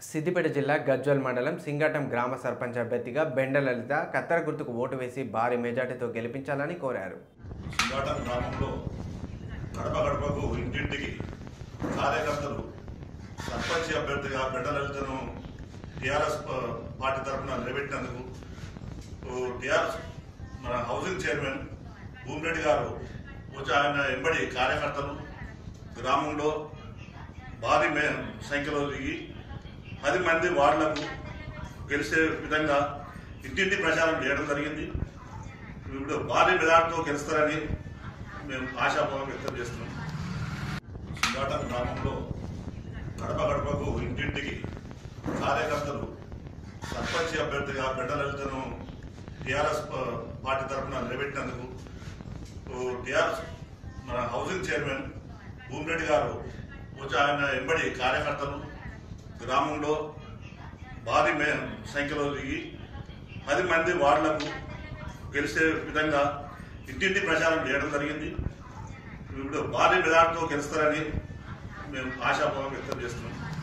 సిద్దిపేట జిల్లా గజ్వల్ మండలం సింగటం గ్రామ సర్పంచ్ అభ్యర్థిగా బెండ లలిత కత్తెర గుర్తుకు ఓటు వేసి భారీ మెజార్టీతో గెలిపించాలని కోరారు సింగాటం గ్రామంలో గడప గడపకు ఇంటింటికి కార్యకర్తలు సర్పంచ్ అభ్యర్థిగా బిడ్డ లలితను టీఆర్ఎస్ పార్టీ తరఫున నిలబెట్టినందుకు టీఆర్ఎస్ మన హౌసింగ్ చైర్మన్ భూమిరెడ్డి గారు వచ్చి ఆయన ఎంబడి కార్యకర్తలు గ్రామంలో భారీ మే సంఖ్యలో దిగి పది మంది వార్డులకు గెలిచే విధంగా ఇంటింటి ప్రచారం చేయడం జరిగింది ఇప్పుడు భారీ మెజార్టీతో గెలుస్తారని మేము ఆశాభావం వ్యక్తం చేస్తున్నాం సింగాటం గ్రామంలో గడప గడపకు ఇంటింటికి కార్యకర్తలు సర్పంచ్ అభ్యర్థిగా బిడ్డ లలితను టీఆర్ఎస్ పార్టీ తరఫున నిలబెట్టినందుకు టీఆర్ఎస్ మన హౌసింగ్ చైర్మన్ భూమిరెడ్డి గారు వచ్చి ఆయన ఎంబడి కార్యకర్తలు గ్రామంలో భారీ మే సంఖ్యలో దిగి పది మంది వార్డులకు గెలిచే విధంగా ఇంటింటి ప్రచారం చేయడం జరిగింది ఇప్పుడు భారీ మెజార్టీతో గెలుస్తారని మేము ఆశాభావం వ్యక్తం చేస్తున్నాం